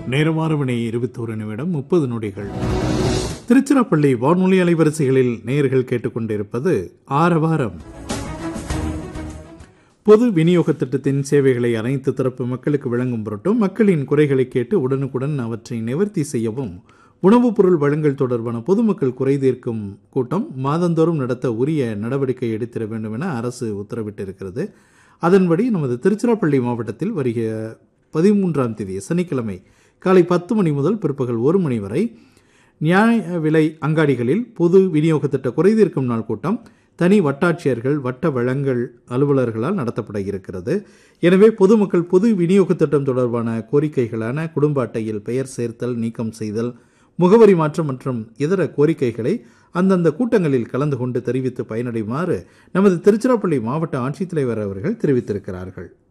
நேரமான மணி இருபத்தோரு நிமிடம் முப்பது நொடிகள் திருச்சிராப்பள்ளி வானொலி அலைவரிசைகளில் நேயர்கள் கேட்டுக்கொண்டிருப்பது ஆரவாரம் பொது விநியோக திட்டத்தின் சேவைகளை அனைத்து தரப்பு மக்களுக்கு வழங்கும் பொருட்டும் மக்களின் குறைகளை கேட்டு உடனுக்குடன் அவற்றை நிவர்த்தி செய்யவும் உணவுப் பொருள் வழங்கல் தொடர்பான பொதுமக்கள் குறை தீர்க்கும் கூட்டம் மாதந்தோறும் நடத்த உரிய நடவடிக்கை எடுத்திட வேண்டும் என அரசு உத்தரவிட்டிருக்கிறது அதன்படி நமது திருச்சிராப்பள்ளி மாவட்டத்தில் வருகிற பதிமூன்றாம் தேதி சனிக்கிழமை காலை பத்து மணி முதல் பிற்பகல் ஒரு மணி வரை நியாய விலை அங்காடிகளில் பொது விநியோக திட்ட குறைதீர்க்கும் நாள் கூட்டம் தனி வட்டாட்சியர்கள் வட்ட வழங்கல் அலுவலர்களால் நடத்தப்பட இருக்கிறது எனவே பொதுமக்கள் பொது விநியோக திட்டம் தொடர்பான கோரிக்கைகளான குடும்ப அட்டையில் பெயர் சேர்த்தல் நீக்கம் செய்தல் முகவரி மாற்றம் மற்றும் இதர கோரிக்கைகளை அந்தந்த கூட்டங்களில் கலந்து கொண்டு தெரிவித்து பயனடையுமாறு நமது திருச்சிராப்பள்ளி மாவட்ட ஆட்சித்தலைவர் அவர்கள் தெரிவித்திருக்கிறார்கள்